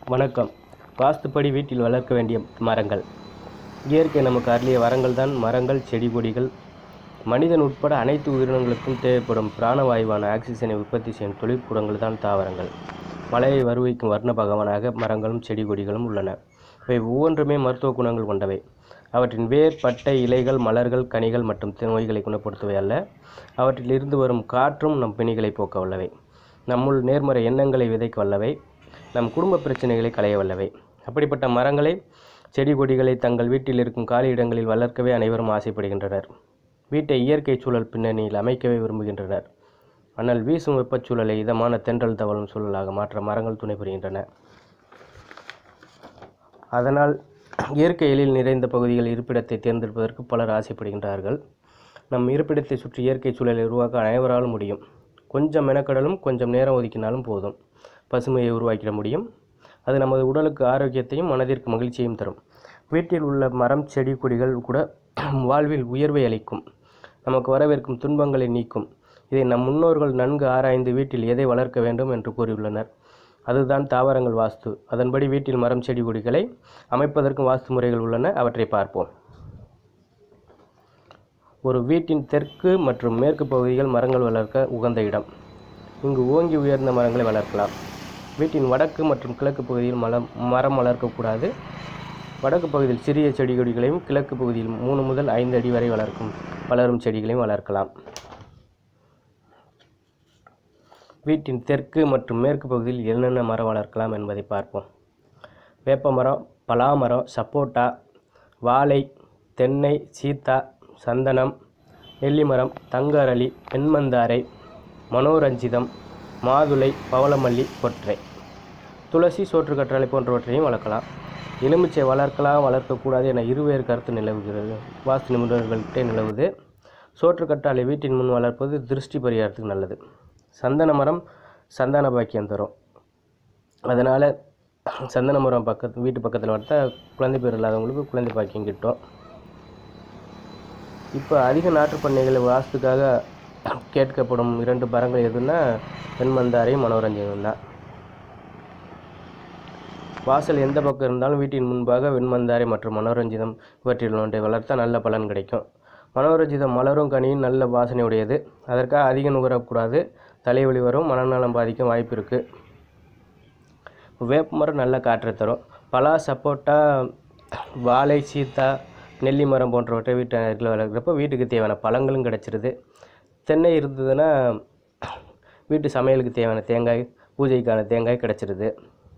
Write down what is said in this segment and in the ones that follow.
வணக்கம் வாஸ்துப்படி வீட்டில் வளர்க்க வேண்டிய மரங்கள் இயற்கை நமக்கு அருளிய வரங்கள் தான் மரங்கள் செடி கொடிகள் மனிதன் உட்பட அனைத்து உயிரினங்களுக்கும் தேவைப்படும் பிராணவாயுவான ஆக்சிஜனை உற்பத்தி செய்யும் தொழிற்கூடங்கள் தான் தாவரங்கள் மழையை வருவிக்கும் வர்ண பகவானாக மரங்களும் செடி கொடிகளும் உள்ளன இவை ஒவ்வொன்றுமே மருத்துவ குணங்கள் கொண்டவை அவற்றின் வேர் பட்டை இலைகள் மலர்கள் கனிகள் மற்றும் நோய்களை குணப்படுத்துவை அல்ல அவற்றில் இருந்து வரும் காற்றும் நம் பிணிகளை போக்க வல்லவை நம்முள் நேர்மறை எண்ணங்களை விதைக்க வல்லவை நம் குடும்ப பிரச்சனைகளை களைய வல்லவை அப்படிப்பட்ட மரங்களை செடி கொடிகளை தங்கள் வீட்டில் இருக்கும் காலி இடங்களில் வளர்க்கவே அனைவரும் ஆசைப்படுகின்றனர் வீட்டை இயற்கை சூழல் பின்னணியில் அமைக்கவே விரும்புகின்றனர் ஆனால் வீசும் வெப்பச்சூழலை இதமான தென்றல் தவழும் சூழலாக மாற்ற மரங்கள் துணை புரிகின்றன அதனால் இயற்கை எழில் நிறைந்த பகுதிகள் இருப்பிடத்தை தேர்ந்தெடுப்பதற்கு பலர் ஆசைப்படுகின்றார்கள் நம் இருப்பிடத்தை சுற்றி இயற்கை சூழலை உருவாக்க அனைவராலும் முடியும் கொஞ்சம் மெனக்கடலும் கொஞ்சம் நேரம் ஒதுக்கினாலும் போதும் பசுமையை உருவாக்கிட முடியும் அது நமது உடலுக்கு ஆரோக்கியத்தையும் மனதிற்கு மகிழ்ச்சியையும் தரும் வீட்டில் உள்ள மரம் செடி கொடிகள் கூட வாழ்வில் உயர்வை அளிக்கும் நமக்கு வரவிருக்கும் துன்பங்களை நீக்கும் இதை நம் முன்னோர்கள் நன்கு ஆராய்ந்து வீட்டில் எதை வளர்க்க வேண்டும் என்று கூறியுள்ளனர் அதுதான் தாவரங்கள் வாஸ்து அதன்படி வீட்டில் மரம் செடி கொடிகளை அமைப்பதற்கும் வாஸ்து முறைகள் உள்ளன அவற்றை பார்ப்போம் ஒரு வீட்டின் தெற்கு மற்றும் மேற்கு பகுதிகள் மரங்கள் வளர்க்க உகந்த இடம் இங்கு ஓங்கி உயர்ந்த மரங்களை வளர்க்கலாம் வீட்டின் வடக்கு மற்றும் கிழக்கு பகுதியில் மலம் மரம் வளர்க்கக்கூடாது வடக்கு பகுதியில் சிறிய செடி கொடிகளையும் கிழக்கு பகுதியில் மூணு முதல் ஐந்து அடி வரை வளர்க்கும் வளரும் செடிகளையும் வளர்க்கலாம் வீட்டின் தெற்கு மற்றும் மேற்கு பகுதியில் என்னென்ன மரம் வளர்க்கலாம் என்பதை பார்ப்போம் வேப்ப மரம் பலா மரம் சப்போட்டா வாழை தென்னை சீத்தா சந்தனம் நெல்லி மரம் தங்க அரளி வெண்மந்தாரை மனோரஞ்சிதம் மாதுளை பவளமல்லி கொற்றை துளசி சோற்றுக்கற்றாழை போன்றவற்றையும் வளர்க்கலாம் எலுமிச்சை வளர்க்கலாம் வளர்க்கக்கூடாது என இருவேறு கருத்து நிலவுகிறது வாஸ்து நிபுணர்கள்கிட்டே நிலவுது சோற்றுக்கற்றாழை வீட்டின் முன் வளர்ப்பது திருஷ்டி பரிகாரத்துக்கு நல்லது சந்தன மரம் சந்தன பாக்கியம் தரும் அதனால் சந்தன மரம் பக்கத்து வீட்டு பக்கத்தில் வளர்த்தா குழந்தை பேர் இல்லாதவங்களுக்கு குழந்தை பாக்கியம் கிட்டும் இப்போ அதிக நாட்டுப் பண்ணைகளை வாஸ்துக்காக கேட்கப்படும் இரண்டு மரங்கள் எதுன்னா வெண்மந்தாரை மனோரஞ்சனம் தான் வாசல் எந்த பக்கம் இருந்தாலும் வீட்டின் முன்பாக வெண்மந்தாரை மற்றும் மனோரஞ்சிதம் இவற்றில் ஒன்றை வளர்த்தா நல்ல பலன் கிடைக்கும் மனோரஞ்சிதம் மலரும் கனியும் நல்ல வாசனை உடையது அதற்காக அதிகம் நுகரக்கூடாது தலைவலி வரும் மனநலம் பாதிக்கும் வாய்ப்பு இருக்குது வேப்ப மரம் நல்ல காற்றை தரும் பலா சப்போட்டா வாழை சீத்தா நெல்லி மரம் போன்றவற்றை வீட்டு அருகில் வளர்க்குறப்ப வீட்டுக்கு தேவையான பழங்களும் கிடச்சிருது தென்னை இருந்ததுன்னா வீட்டு சமையலுக்கு தேவையான தேங்காய் பூஜைக்கான தேங்காய் கிடச்சிருது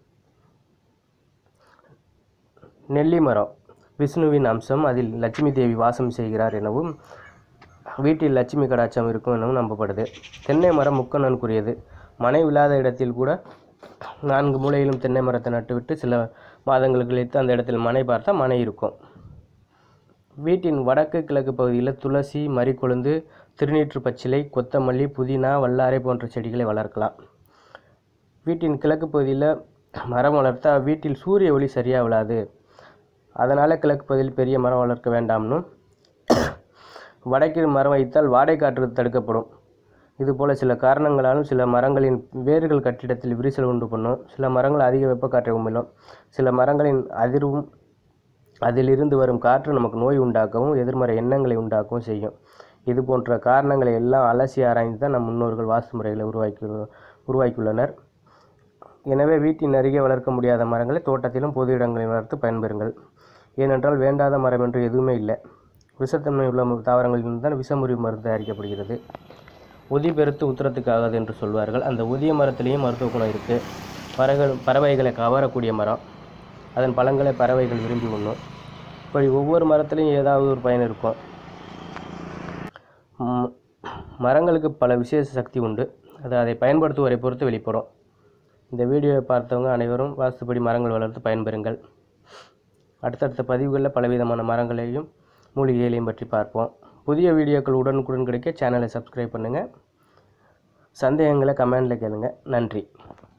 நெல்லி மரம் விஷ்ணுவின் அம்சம் அதில் லட்சுமி தேவி வாசம் செய்கிறார் எனவும் வீட்டில் லட்சுமி கடாட்சம் இருக்கும் எனவும் நம்பப்படுது தென்னை மரம் முக்கண்ணனுக்குரியது மனை இல்லாத இடத்தில் கூட நான்கு மூலையிலும் தென்னை மரத்தை நட்டுவிட்டு சில மாதங்கள் கழித்து அந்த இடத்தில் மனை பார்த்தா மனை இருக்கும் வீட்டின் வடக்கு கிழக்கு பகுதியில் துளசி மறிக்கொழுந்து திருநீற்று பச்சிலை கொத்தமல்லி புதினா வல்லாரை போன்ற செடிகளை வளர்க்கலாம் வீட்டின் கிழக்கு பகுதியில் மரம் வளர்த்தா வீட்டில் சூரிய ஒளி சரியாக விழாது அதனால் கிழக்கு பகுதியில் பெரிய மரம் வளர்க்க வேண்டாம்னும் வடக்கில் மரம் வைத்தால் வாடை காற்று தடுக்கப்படும் இதுபோல் சில காரணங்களாலும் சில மரங்களின் வேர்கள் கட்டிடத்தில் விரிசல் உண்டு பண்ணும் சில மரங்கள் அதிக வெப்பக்காற்றை உமிழும் சில மரங்களின் அதிர்வும் அதிலிருந்து வரும் காற்று நமக்கு நோய் உண்டாக்கவும் எதிர்மறை எண்ணங்களை உண்டாக்கவும் செய்யும் இது போன்ற காரணங்களை எல்லாம் அலசி ஆராய்ந்து தான் நம் முன்னோர்கள் வாஸ்து முறைகளை உருவாக்கி உருவாக்கியுள்ளனர் எனவே வீட்டின் அருகே வளர்க்க முடியாத மரங்களை தோட்டத்திலும் பொது இடங்களில் வளர்த்து பயன்பெறுங்கள் ஏனென்றால் வேண்டாத மரம் என்று எதுவுமே இல்லை விஷத்தன்மை உள்ள தாவரங்களிலிருந்து தான் விஷமுறி மருந்து தயாரிக்கப்படுகிறது ஒதி பெருத்து உத்தரத்துக்காகாது என்று சொல்வார்கள் அந்த ஒதிய மரத்திலேயும் மருத்துவ குணம் இருக்குது பறவைகள் பறவைகளை கவரக்கூடிய மரம் அதன் பழங்களை பறவைகள் விரும்பி உண்ணும் இப்படி ஒவ்வொரு மரத்துலேயும் ஏதாவது ஒரு பயன் இருக்கும் ம், மரங்களுக்கு பல விசேஷ சக்தி உண்டு அது அதை பயன்படுத்துவதை பொறுத்து வெளிப்படும் இந்த வீடியோவை பார்த்தவங்க அனைவரும் வாஸ்துப்படி மரங்கள் வளர்த்து பயன்பெறுங்கள் அடுத்தடுத்த பதிவுகளில் பலவிதமான மரங்களையும் மூலிகைகளையும் பற்றி பார்ப்போம் புதிய வீடியோக்கள் உடனுக்குடன் கிடைக்க சேனலை சப்ஸ்கிரைப் பண்ணுங்கள் சந்தேகங்களை கமெண்டில் கேளுங்க நன்றி